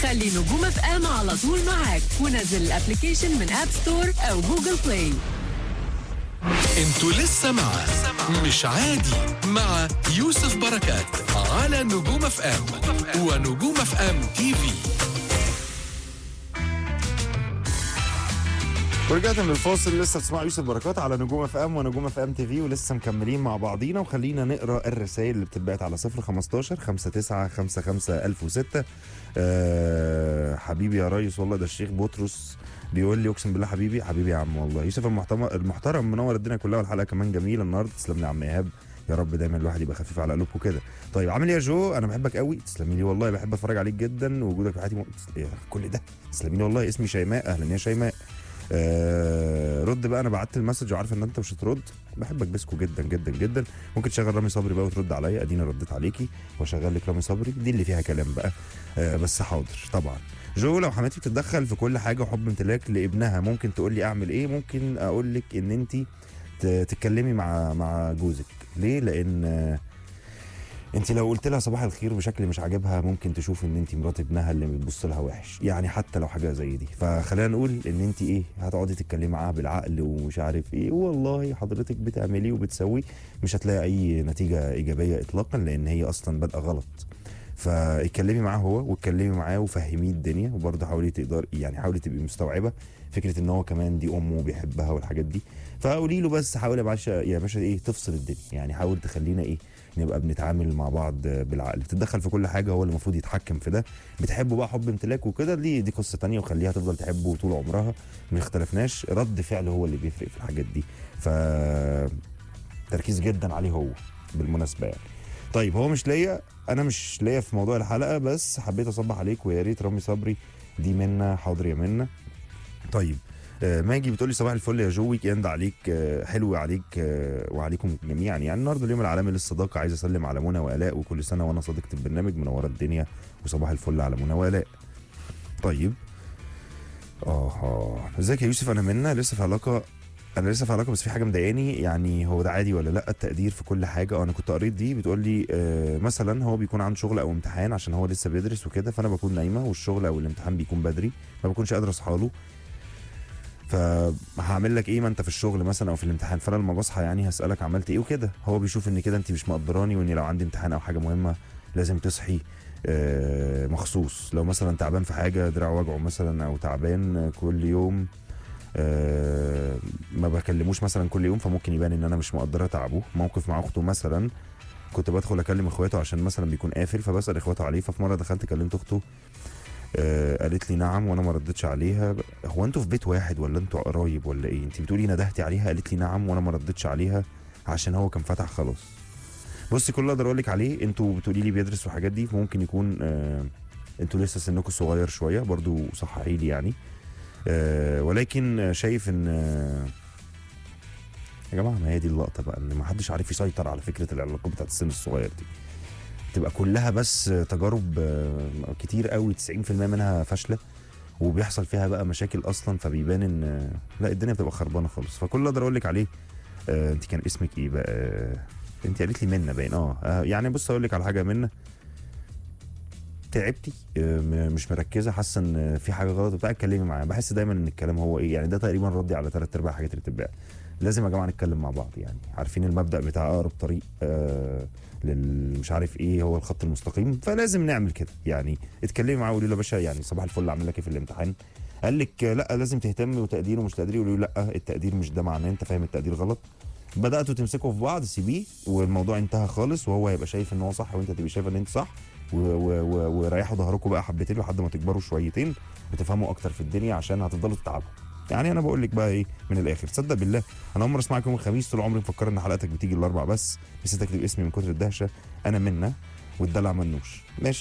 خلي نجوم اف ام على طول معاك ونزل الابلكيشن من اب ستور او جوجل بلاي انتوا لسه مع مش عادي مع يوسف بركات على نجوم اف ام ونجوم اف ام تي في ورجعت من الفاصل لسه بتسمعوا يوسف بركات على نجوم اف ام ونجوم اف ام تي في ولسه مكملين مع بعضينا وخلينا نقرا الرسائل اللي بتتبعت على 015 59 55 1006 أه حبيبي يا ريس والله ده الشيخ بطرس بيقول لي اقسم بالله حبيبي حبيبي يا عم والله يوسف المحترم المحترم منور الدنيا كلها والحلقه كمان جميله النهارده تسلم لي يا عم ايهاب يا رب دايما الواحد يبقى خفيف على قلوبكم كده طيب عامل ايه يا جو انا بحبك قوي تسلمي لي والله بحب اتفرج عليك جدا وجودك في حياتي م... إيه كل ده تسلمي لي والله اسمي شيماء اهلا يا شيماء آه رد بقى انا بعت المسج وعارف ان انت مش هترد بحبك بسكو جدا جدا جدا ممكن تشغل رامي صبري بقى وترد عليا اديني رديت عليكي واشغل لك رامي صبري دي اللي فيها كلام بقى آه بس حاضر طبعا جو لو حماتي بتتدخل في كل حاجه وحب امتلاك لابنها ممكن تقول لي اعمل ايه ممكن اقول لك ان انت تتكلمي مع مع جوزك ليه لان آه انت لو قلت لها صباح الخير بشكل مش عاجبها ممكن تشوف ان انت مرات ابنها اللي بتبص لها وحش يعني حتى لو حاجه زي دي فخلينا نقول ان انت ايه هتقعدي تتكلمي معاها بالعقل ومش عارف ايه والله حضرتك بتعملي وبتسوي مش هتلاقي اي نتيجه ايجابيه اطلاقا لان هي اصلا بادئه غلط فاتكلمي معاه هو واتكلمي معاه وفهميه الدنيا وبرضه حاولي تقدر يعني حاولي تبقي مستوعبه فكره ان هو كمان دي امه وبيحبها والحاجات دي فقولي له بس حاول يا باشا يا باشا ايه تفصل الدنيا يعني حاول تخلينا ايه نبقى بنتعامل مع بعض بالعقل بتتدخل في كل حاجه هو اللي المفروض يتحكم في ده بتحبه بقى حب امتلاك وكده دي دي قصه تانية وخليها تفضل تحبه طول عمرها ما اختلفناش رد فعل هو اللي بيفرق في الحاجات دي ف تركيز جدا عليه هو بالمناسبه يعني طيب هو مش ليا انا مش ليا في موضوع الحلقه بس حبيت اصبح عليك ويا ريت رامي صبري دي منا حاضر يا منا طيب آه ماجي بتقول لي صباح الفل يا جو ويك اند عليك آه حلو عليك آه وعليكم جميعا يعني النهارده اليوم العالمي للصداقه عايز اسلم على منى والاء وكل سنه وانا صديقه البرنامج منوره الدنيا وصباح الفل على منى والاء طيب اه ازيك يا يوسف انا منى لسه في علاقه انا لسه في علاقه بس في حاجه مضايقاني يعني هو ده عادي ولا لا التقدير في كل حاجه اه انا كنت قريت دي بتقول لي آه مثلا هو بيكون عنده شغل او امتحان عشان هو لسه بيدرس وكده فانا بكون نايمه والشغل او الامتحان بيكون بدري ما بكونش قادر اصحى له فهعمل لك ايه ما انت في الشغل مثلا او في الامتحان فانا لما بصحى يعني هسالك عملت ايه وكده هو بيشوف ان كده انت مش مقدراني واني لو عندي امتحان او حاجه مهمه لازم تصحي آه مخصوص لو مثلا تعبان في حاجه دراع وجعه مثلا او تعبان كل يوم أه ما بكلموش مثلا كل يوم فممكن يبان ان انا مش مقدره تعبه موقف مع اخته مثلا كنت بدخل اكلم اخواته عشان مثلا بيكون قافل فبسال اخواته عليه ففي مره دخلت كلمت اخته أه قالت لي نعم وانا ما ردتش عليها هو انتوا في بيت واحد ولا انتوا قرايب ولا ايه انت بتقولي ندهتي عليها قالت لي نعم وانا ما ردتش عليها عشان هو كان فتح خلاص بصي كل اللي اقدر اقول لك عليه انتوا بتقولي لي بيدرس والحاجات دي فممكن يكون أه انتوا لسه سنكم صغير شويه برضو صححي لي يعني أه ولكن شايف ان أه يا جماعه ما هي دي اللقطه بقى ان ما حدش عارف يسيطر على فكره العلاقات بتاعت السن الصغير دي تبقى كلها بس تجارب أه كتير قوي 90% منها فاشله وبيحصل فيها بقى مشاكل اصلا فبيبان ان لا الدنيا بتبقى خربانه خالص فكل اللي اقدر اقول لك عليه انت كان اسمك ايه بقى انت قالت لي منى باين اه يعني بص اقول لك على حاجه منى تعبتي مش مركزه حاسه ان في حاجه غلط وبتاع اتكلمي معايا بحس دايما ان الكلام هو ايه يعني ده تقريبا ردي على ثلاث ارباع الحاجات اللي بتتباع لازم يا جماعه نتكلم مع بعض يعني عارفين المبدا بتاع اقرب طريق آه لل مش عارف ايه هو الخط المستقيم فلازم نعمل كده يعني اتكلمي معاه وقولي له يا باشا يعني صباح الفل اعمل لك ايه في الامتحان قال لك لا لازم تهتمي وتقدير ومش تقدير يقول له لا التقدير مش ده معناه انت فاهم التقدير غلط بداتوا تمسكوا في بعض سيبيه والموضوع انتهى خالص وهو هيبقى شايف ان هو صح وانت تبقى شايف ان انت صح وريحوا ظهركم بقى حبتين لحد ما تكبروا شويتين وتفهموا اكتر في الدنيا عشان هتفضلوا تتعبوا يعني انا بقول لك بقى ايه من الاخر تصدق بالله انا اول مره اسمعك يوم الخميس طول عمري مفكر ان حلقتك بتيجي الاربع بس نسيت اكتب اسمي من كتر الدهشه انا منا والدلع منوش ماشي